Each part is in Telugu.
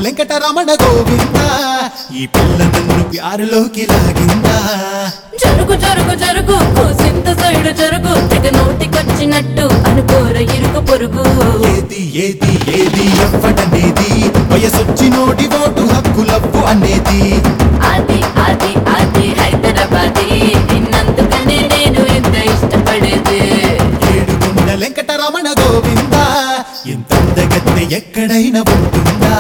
వెంకటరమణ గోవింద ఈ పిల్ల నన్ను ప్యారులోకి లాగిందా జరుగు జరుగు జరుగు కూసింత సైడు జరుగు తెగ నోటికొచ్చినట్టు అనుకోర ఇరుకు పొరుగు ఏది ఏది ఏది ఎవ్వడనేది వయసొచ్చి నోటి ఓటు హక్కులవ్వు అనేది అది అది అది హైదరాబాదీ నిన్నందుకనే నేను ఎంత ఇష్టపడేది ఏడుగుండ వెంకటరమణ గోవింద ఇంత అందగత్తె ఎక్కడైనా ఉంటుందా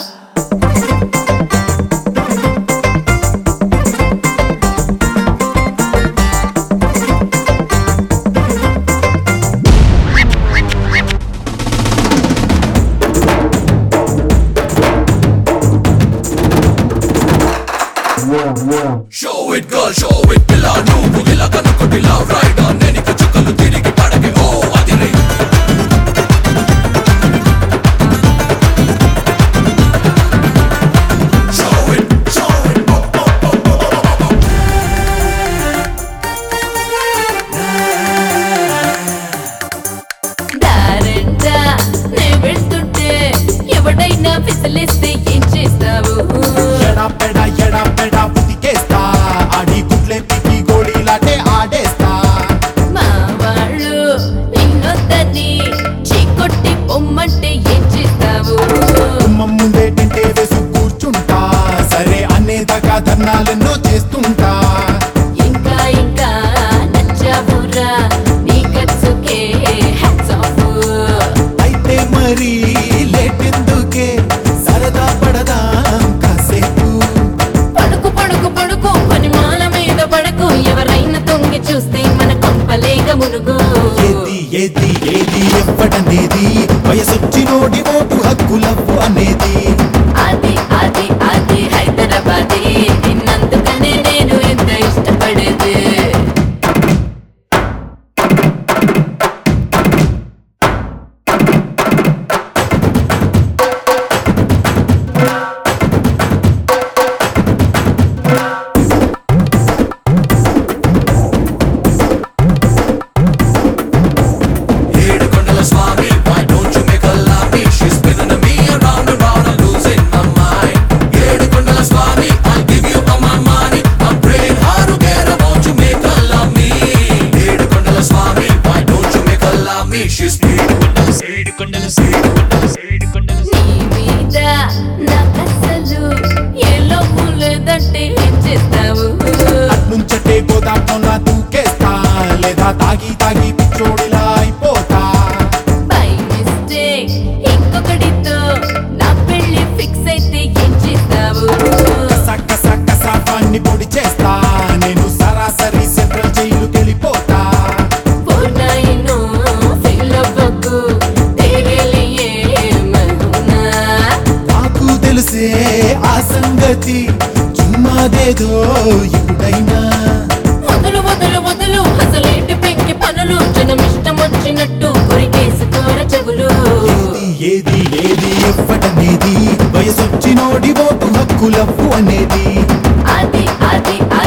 Show it girl, show it పిల్ల నువ్వు ఇలా కనుకొట్టిలా రైట్ నేను చుక్కలు తిరిగి పడకే ఓ అది రే Show it, show it, oh, oh, oh, oh, oh, oh, oh. దారంట నే వెళ్తుంటే ఎవడైనా విసిలిస్తే ఏం చేస్తావు ఎడా పెడ ఎడా పెడ ఉతికేస్తా ఆడి గుడ్లే పికి గోళీలాటే ఆడేస్తా మా వాళ్ళు నిన్నొద్దని చీకొట్టి పొమ్మంటే ఏం చేస్తావు గుమ్మం ముందే టెంటే వేసి కూర్చుంటా సరే అనేదాకా ధర్నాలెన్నో చేస్తుంటా ఇంకా ఇంకా నచ్చావురా నీ ఖర్చుకే హ్యాట్స్ ఆఫ్ అయితే మరి లేటెందుకే సరదా పడదాం కాసేపు పడుకు పడుకు పడుకు పని మాల మీద పడకు ఎవరైనా తొంగి చూస్తే మన కొంపలేక మునుగు ఏది ఏది ఏది ఎవ్వడనేది వయసొచ్చి నోడి ఓటు హక్కులవ్వు అనేది అది అది అది హైదరాబాదీ నిన్నందుకనే నేను ఎంత ఇష్టపడేది ఏడుకొండల స్వామి why don't you make her love me she's spinning me around and round I'm losing my mind ఏడుకొండల స్వామి I'll give you all my money I'm praying hard to get her won't you make her love me ఏడుకొండల స్వామి why don't you make her love me she's ఏడుకొండల ఏడుకొండల నీ మీద నాకసలు ఏ లోపు లేదంటే ఏం చేస్తావు నుంచటే గోదాటంలా దూకేస్తా లేదా తాగి తాగి పిచ్చోడిలా అయిపోతా బై మిస్టేక్ ఇంకొకటితో నా పెళ్లి ఫిక్స్ అయితే ఏం చేస్తావు కస కస కస వాణ్ణి పొడి చేస్తా నేను సరాసరి సెంట్రల్ జైలుకి వెళ్ళిపోతా పూర్ణాయిను ఫీల్ అవ్వకు తేరే లియే మహునా నాకు తెలిసే ఆ సంగతి చుమ్మాదేదో ఇప్పుడైనా మొదలు మొదలు మొదలు అసలేంటి పెంకి పనులు జనం ఇష్టం వచ్చినట్టు కొరికేసుకోర చెవులు ఏది ఏది ఎవ్వటనేది వయసొచ్చినోడి ఓటు హక్కులవ్వు అనేది అది అది